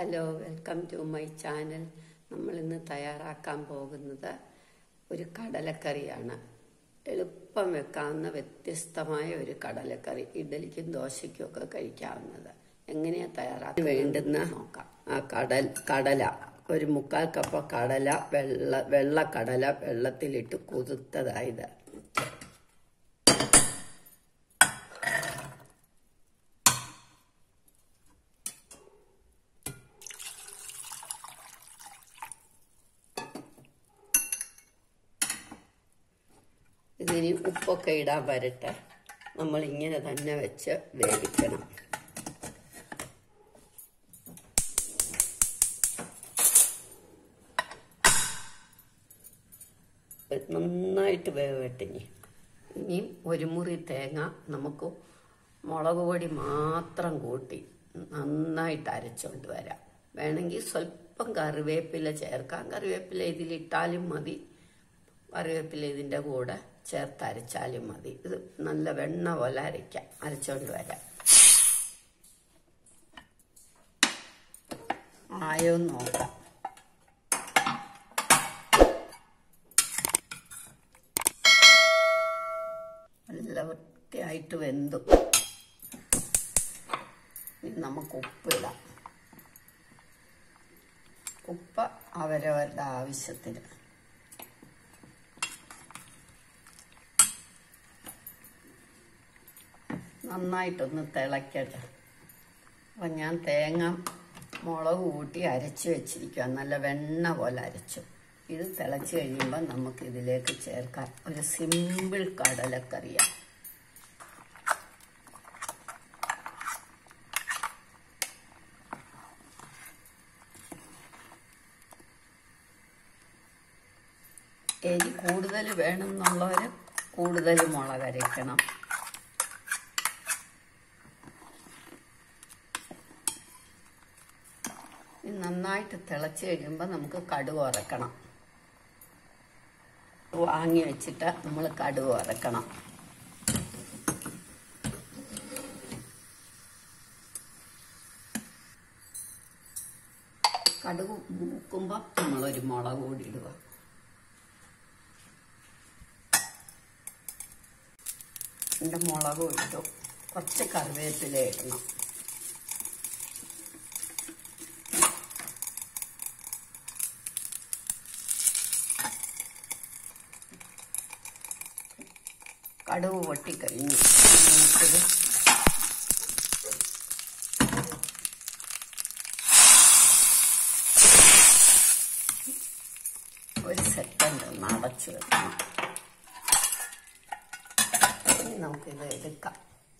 hello welcome to my channel നമ്മൾ ഇന്ന് തയ്യാറാക്കാൻ പോകുന്നത് ഒരു കടലക്കറിയാണ് എളുപ്പം വെക്കാവുന്ന വ്യത്യസ്തമായ ഒരു കടലക്കറി ഇഡലിക്കും ദോശയ്ക്കും ഒക്കെ കഴിക്കാവുന്നത് എങ്ങനെയാ തയ്യാറാക്കാൻ വേണ്ടുന്ന നോക്കാം ആ കടൽ കടല ഒരു മുക്കാൽ കപ്പ് കടല വെള്ള വെള്ള കടല വെള്ളത്തിലിട്ട് കുതിർത്തതായത് ഇതിന് ഉപ്പൊക്കെ ഇടാൻ വരട്ടെ നമ്മൾ ഇങ്ങനെ തന്നെ വെച്ച് വേവിക്കണം നന്നായിട്ട് വേവട്ടെ ഇനി ഇനി ഒരു മുറി തേങ്ങ നമുക്ക് മുളക് പൊടി മാത്രം കൂട്ടി നന്നായിട്ട് അരച്ചുകൊണ്ട് വരാം വേണമെങ്കിൽ സ്വല്പം കറിവേപ്പില ചേർക്കാം കറിവേപ്പില ഇതിലിട്ടാലും മതി കറിവേപ്പില ഇതിൻ്റെ കൂടെ ചേർത്ത് അരച്ചാലും മതി ഇത് നല്ല വെണ്ണ പോലെ അരയ്ക്കാം അരച്ചോണ്ട് വരാം ആയോ നോക്കാം നല്ല വൃത്തിയായിട്ട് വെന്തു ഇനി നമുക്ക് ഉപ്പിടാം ഉപ്പ് അവരവരുടെ ആവശ്യത്തിന് നന്നായിട്ടൊന്ന് തിളക്കട്ടെ അപ്പം ഞാൻ തേങ്ങ മുളക് കൂട്ടി അരച്ച് വെച്ചിരിക്കുക നല്ല വെണ്ണ പോലെ അരച്ചു ഇത് തിളച്ച് കഴിയുമ്പോൾ നമുക്ക് ഇതിലേക്ക് ചേർക്കാം ഒരു സിമ്പിൾ കടലക്കറിയാണ് എരി കൂടുതൽ വേണമെന്നുള്ളവർ കൂടുതൽ മുളക് അരയ്ക്കണം നന്നായിട്ട് തിളച്ച് കഴിയുമ്പോൾ നമുക്ക് കടുക് ഉറക്കണം വാങ്ങി വെച്ചിട്ട് നമ്മൾ കടുക് ഉറക്കണം കടുക് മൂക്കുമ്പോൾ നമ്മളൊരു മുളക് കൂടി ഇടുക എൻ്റെ മുളക് ഇട്ടു കുറച്ച് കറിവേപ്പില ഇടണം കടുവ് പൊട്ടിക്കഴിഞ്ഞു നമുക്കിത് ഒരു സെക്കൻഡ് ഒന്ന് അടച്ചു വെക്കണം ഇനി നമുക്കിത് എടുക്കാം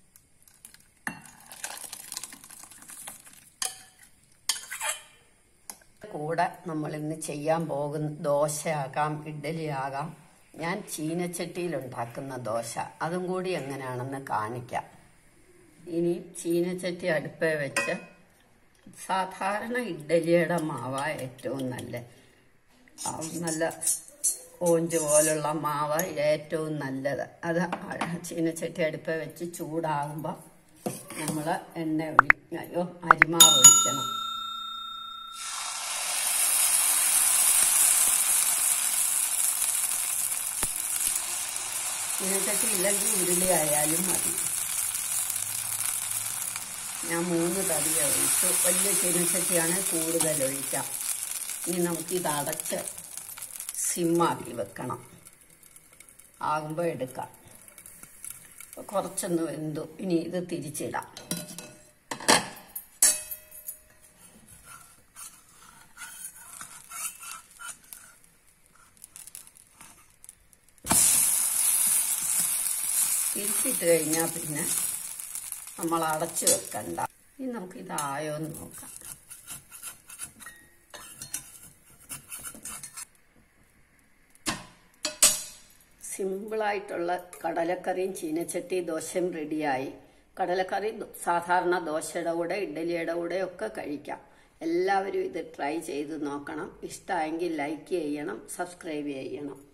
കൂടെ നമ്മൾ ഇന്ന് ചെയ്യാൻ പോകുന്ന ദോശയാകാം ഇഡ്ഡലിയാകാം ഞാൻ ചീനച്ചട്ടിയിൽ ഉണ്ടാക്കുന്ന ദോശ അതും കൂടി എങ്ങനെയാണെന്ന് കാണിക്കാം ഇനി ചീനച്ചട്ടി അടുപ്പേ വെച്ച് സാധാരണ ഇഡ്ഡലിയുടെ മാവ ഏറ്റവും നല്ല നല്ല ഓഞ്ച് പോലുള്ള മാവ് ഏറ്റവും നല്ലത് അത് ചീനച്ചട്ടി അടുപ്പേ വെച്ച് ചൂടാകുമ്പോൾ നമ്മൾ എണ്ണ ഒഴി അയ്യോ അരിമാവ് ഒഴിക്കണം ചീനച്ചട്ടി ഇല്ലെങ്കിൽ ഉരുളി ആയാലും മതി ഞാൻ മൂന്ന് തടി ഒഴിച്ചു വലിയ ചീനച്ചട്ടിയാണ് കൂടുതൽ ഒഴിക്കാം ഇനി നമുക്കിത് അടച്ച് സിമ്മാക്കി വെക്കണം ആകുമ്പോൾ എടുക്കാം കുറച്ചൊന്ന് വെന്തു ഇനി ഇത് തിരിച്ചിടാം തിരിച്ചിട്ട് കഴിഞ്ഞാൽ പിന്നെ നമ്മൾ അടച്ചു വെക്കണ്ട ഇനി നമുക്ക് ഇതായോ എന്ന് നോക്കാം സിമ്പിളായിട്ടുള്ള കടലക്കറിയും ചീനച്ചട്ടി ദോശയും റെഡിയായി കടലക്കറി സാധാരണ ദോശയുടെ കൂടെ ഇഡ്ഡലിയുടെ കൂടെ ഒക്കെ കഴിക്കാം എല്ലാവരും ഇത് ട്രൈ ചെയ്ത് നോക്കണം ഇഷ്ടമായെങ്കിൽ ലൈക്ക് ചെയ്യണം സബ്സ്ക്രൈബ് ചെയ്യണം